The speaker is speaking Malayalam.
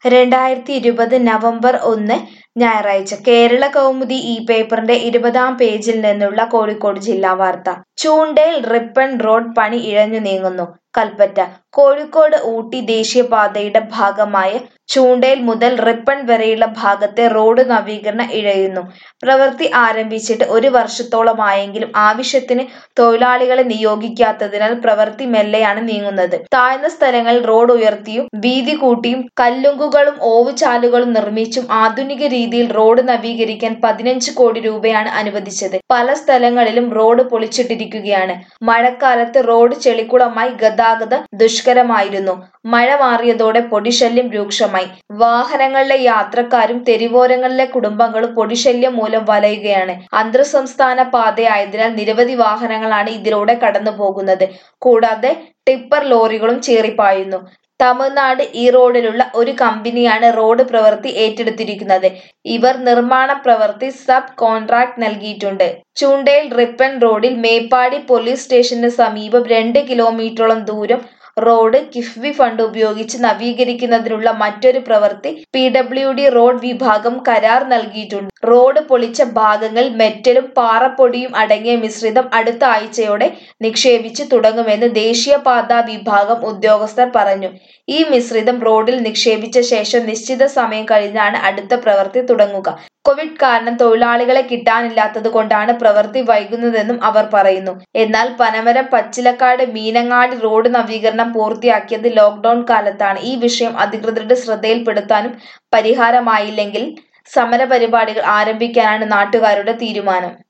രണ്ടായിരത്തി ഇരുപത് നവംബർ ഒന്ന് ഞായറാഴ്ച കേരള കൗമുദി ഈ പേപ്പറിന്റെ ഇരുപതാം പേജിൽ നിന്നുള്ള കോഴിക്കോട് ജില്ലാ വാർത്ത ചൂണ്ടേൽ റിപ്പൺ റോഡ് പണി ഇഴഞ്ഞു നീങ്ങുന്നു കൽപ്പറ്റ കോഴിക്കോട് ഊട്ടി ദേശീയപാതയുടെ ഭാഗമായ ചൂണ്ടേൽ മുതൽ റിപ്പൺ വരെയുള്ള ഭാഗത്തെ റോഡ് നവീകരണം ഇഴയുന്നു പ്രവൃത്തി ആരംഭിച്ചിട്ട് ഒരു വർഷത്തോളമായെങ്കിലും ആവശ്യത്തിന് തൊഴിലാളികളെ നിയോഗിക്കാത്തതിനാൽ പ്രവൃത്തി മെല്ലെയാണ് നീങ്ങുന്നത് താഴ്ന്ന സ്ഥലങ്ങളിൽ റോഡ് ഉയർത്തിയും വീതി കൂട്ടിയും കല്ലുങ്കുകളും ഓവുചാലുകളും നിർമ്മിച്ചും ആധുനിക രീതിയിൽ റോഡ് നവീകരിക്കാൻ പതിനഞ്ച് കോടി രൂപയാണ് അനുവദിച്ചത് പല സ്ഥലങ്ങളിലും റോഡ് പൊളിച്ചിട്ടിരിക്കുകയാണ് മഴക്കാലത്ത് റോഡ് ചെളിക്കുളമായി ഗതാഗതം ദുഷ്കരമായിരുന്നു മഴ മാറിയതോടെ പൊടിശല്യം രൂക്ഷമായി വാഹനങ്ങളിലെ യാത്രക്കാരും തെരുവോരങ്ങളിലെ കുടുംബങ്ങളും പൊടിശല്യം മൂലം വലയുകയാണ് അന്തർ സംസ്ഥാന പാതയായതിനാൽ നിരവധി വാഹനങ്ങളാണ് ഇതിലൂടെ കടന്നു പോകുന്നത് കൂടാതെ ടിപ്പർ ലോറികളും ചീറിപ്പായുന്നു തമിഴ്നാട് ഈ റോഡിലുള്ള ഒരു കമ്പനിയാണ് റോഡ് പ്രവൃത്തി ഏറ്റെടുത്തിരിക്കുന്നത് ഇവർ നിർമ്മാണ പ്രവൃത്തി സബ് കോൺട്രാക്ട് നൽകിയിട്ടുണ്ട് ചൂണ്ടയിൽ റിപ്പൺ റോഡിൽ മേപ്പാടി പോലീസ് സ്റ്റേഷന് സമീപം രണ്ട് കിലോമീറ്ററോളം ദൂരം റോഡ് കിഫ്ബി ഫണ്ട് ഉപയോഗിച്ച് നവീകരിക്കുന്നതിനുള്ള മറ്റൊരു പ്രവൃത്തി പി ഡബ്ല്യു ഡി റോഡ് വിഭാഗം കരാർ നൽകിയിട്ടുണ്ട് റോഡ് പൊളിച്ച ഭാഗങ്ങൾ മെറ്റലും പാറപ്പൊടിയും അടങ്ങിയ മിശ്രിതം അടുത്ത ആഴ്ചയോടെ നിക്ഷേപിച്ചു തുടങ്ങുമെന്ന് ദേശീയപാതാ വിഭാഗം ഉദ്യോഗസ്ഥർ പറഞ്ഞു ഈ മിശ്രിതം റോഡിൽ നിക്ഷേപിച്ച ശേഷം നിശ്ചിത സമയം കഴിഞ്ഞാണ് അടുത്ത പ്രവൃത്തി തുടങ്ങുക കോവിഡ് കാരണം തൊഴിലാളികളെ കിട്ടാനില്ലാത്തത് കൊണ്ടാണ് പ്രവൃത്തി വൈകുന്നതെന്നും അവർ പറയുന്നു എന്നാൽ പനമരം പച്ചിലക്കാട് മീനങ്ങാടി റോഡ് നവീകരണം പൂർത്തിയാക്കിയത് ലോക്ഡൌൺ കാലത്താണ് ഈ വിഷയം അധികൃതരുടെ ശ്രദ്ധയിൽപ്പെടുത്താനും പരിഹാരമായില്ലെങ്കിൽ സമരപരിപാടികൾ ആരംഭിക്കാനാണ് നാട്ടുകാരുടെ തീരുമാനം